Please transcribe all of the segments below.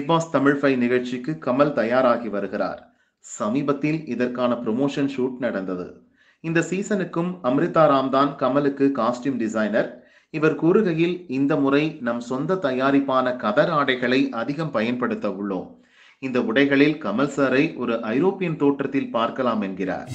big pass Tamil five நிகழ்ச்சிக்கு கமல் தயாராகி வருகிறார் சமீபத்தில் இதற்கான ப்ரொமோஷன் ஷூட் நடந்தது இந்த சீசனுக்கும் அம்ரிதா ராம் தான் கமலுக்கு காஸ்டியூம் டிசைனர் இவர் கூறுகையில் இந்த முறை நம் சொந்த தயாரிப்பான கதர் ஆடைகளை அதிகம் பயன்படுத்த உள்ளோம் இந்த உடைகளில் கமல் சாரை ஒரு ஐரோப்பியன் தோற்றத்தில் பார்க்கலாம் என்கிறார்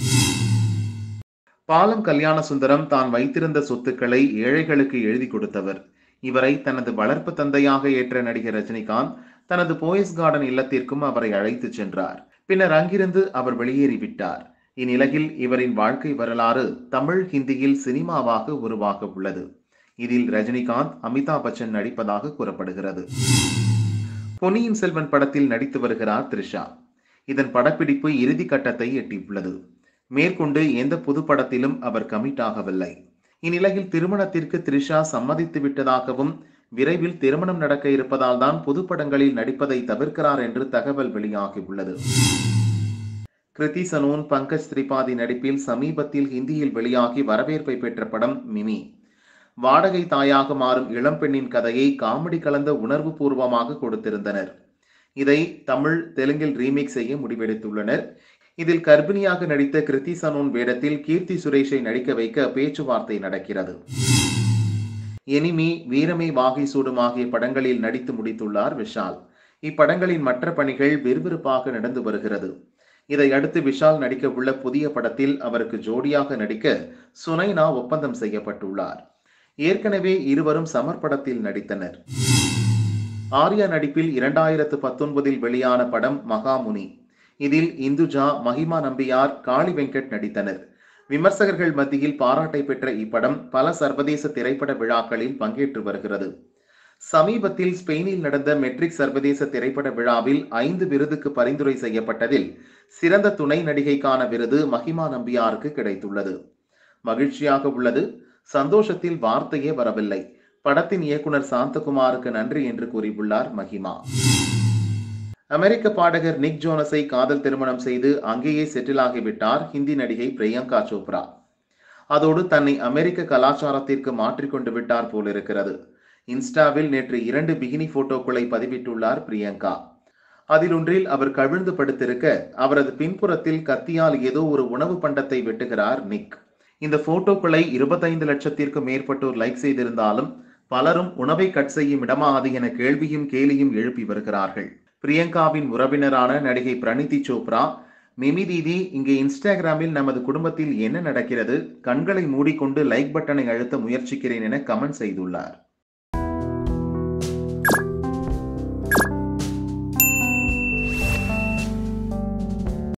பாலம் கல்யாண சுந்தரம் தான் வைத்திருந்த சொத்துக்களை ஏழைகளுக்கு எழுதி கொடுத்தவர் இவரை தனது வளர்ப்பு தந்தையாக ஏற்ற நடிகர் ரஜினிகாந்த் தனது போயஸ் கார்டன் இல்லத்திற்கும் அவரை அழைத்துச் சென்றார் பின்னர் அங்கிருந்து அவர் வெளியேறிவிட்டார் இந்நிலையில் இவரின் வாழ்க்கை வரலாறு தமிழ் ஹிந்தியில் சினிமாவாக உருவாக உள்ளது இதில் ரஜினிகாந்த் அமிதாப் பச்சன் நடிப்பதாக கூறப்படுகிறது பொன்னியின் செல்வன் படத்தில் நடித்து வருகிறார் த்ரிஷா இதன் படப்பிடிப்பு இறுதி கட்டத்தை எட்டியுள்ளது மேற்கொண்டு எந்த புது படத்திலும் அவர் கமிட் ஆகவில்லை இந்நிலையில் திருமணத்திற்கு த்ரிஷா சம்மதித்து விட்டதாகவும் விரைவில் திருமணம் நடக்க இருப்பதால் தான் புது படங்களில் நடிப்பதை தவிர்க்கிறார் என்று தகவல் வெளியாகியுள்ளது கிருதி சனோன் பங்கஜ் திரிபாதி நடிப்பில் சமீபத்தில் ஹிந்தியில் வெளியாகி வரவேற்பை பெற்ற படம் மிமி வாடகை தாயாக மாறும் இளம்பெண்ணின் கதையை காமெடி கலந்த உணர்வு பூர்வமாக கொடுத்திருந்தனர் இதை தமிழ் தெலுங்கில் ரீமேக் செய்ய முடிவெடுத்துள்ளனர் இதில் கர்ப்பிணியாக நடித்த கிருத்தி சனோன் வேடத்தில் கீர்த்தி சுரேஷை நடிக்க வைக்க பேச்சுவார்த்தை நடக்கிறது எனிமி வீரமே வாகை சூடும் ஆகிய படங்களில் நடித்து முடித்துள்ளார் விஷால் இப்படங்களின் மற்ற பணிகள் விறுவிறுப்பாக நடந்து வருகிறது இதை அடுத்து விஷால் நடிக்க உள்ள புதிய படத்தில் அவருக்கு ஜோடியாக நடிக்க சுனைனா ஒப்பந்தம் செய்யப்பட்டுள்ளார் ஏற்கனவே இருவரும் சமர் படத்தில் நடித்தனர் ஆர்யா நடிப்பில் இரண்டாயிரத்து பத்தொன்பதில் வெளியான படம் மகாமுனி இதில் இந்துஜா மஹிமா நம்பியார் காளி வெங்கட் நடித்தனர் விமர்சகர்கள் மத்தியில் பாராட்டை பெற்ற இப்படம் பல சர்வதேச திரைப்பட விழாக்களில் பங்கேற்று வருகிறது சமீபத்தில் ஸ்பெயினில் நடந்த மெட்ரிக் சர்வதேச திரைப்பட விழாவில் ஐந்து விருதுக்கு பரிந்துரை செய்யப்பட்டதில் சிறந்த துணை நடிகைக்கான விருது மஹிமா நம்பியாருக்கு கிடைத்துள்ளது மகிழ்ச்சியாக உள்ளது சந்தோஷத்தில் வார்த்தையே வரவில்லை படத்தின் இயக்குனர் சாந்தகுமாருக்கு நன்றி என்று கூறியுள்ளார் மஹிமா அமெரிக்க பாடகர் நிக் ஜோனஸை காதல் திருமணம் செய்து அங்கேயே செட்டில் ஆகிவிட்டார் ஹிந்தி நடிகை பிரியங்கா சோப்ரா அதோடு தன்னை அமெரிக்க கலாச்சாரத்திற்கு மாற்றிக்கொண்டு விட்டார் போலிருக்கிறது இன்ஸ்டாவில் நேற்று இரண்டு பிகினி போட்டோக்களை பதிவிட்டுள்ளார் பிரியங்கா அதில் ஒன்றில் அவர் கவிழ்ந்து படுத்திருக்க அவரது பின்புறத்தில் கத்தியால் ஏதோ ஒரு உணவு பண்டத்தை வெட்டுகிறார் நிக் இந்த போட்டோக்களை இருபத்தைந்து லட்சத்திற்கும் மேற்பட்டோர் லைக் செய்திருந்தாலும் பலரும் உணவை கட் செய்யும் இடமா அது என கேள்வியும் கேலியும் எழுப்பி வருகிறார்கள் பிரியங்காவின் உறவினரான நடிகை பிரணிதி சோப்ரா மிமி தீதி இங்கே இன்ஸ்டாகிராமில் நமது குடும்பத்தில் என்ன நடக்கிறது கண்களை மூடிக்கொண்டு லைக் பட்டனை அழுத்த முயற்சிக்கிறேன் என கமெண்ட் செய்துள்ளார்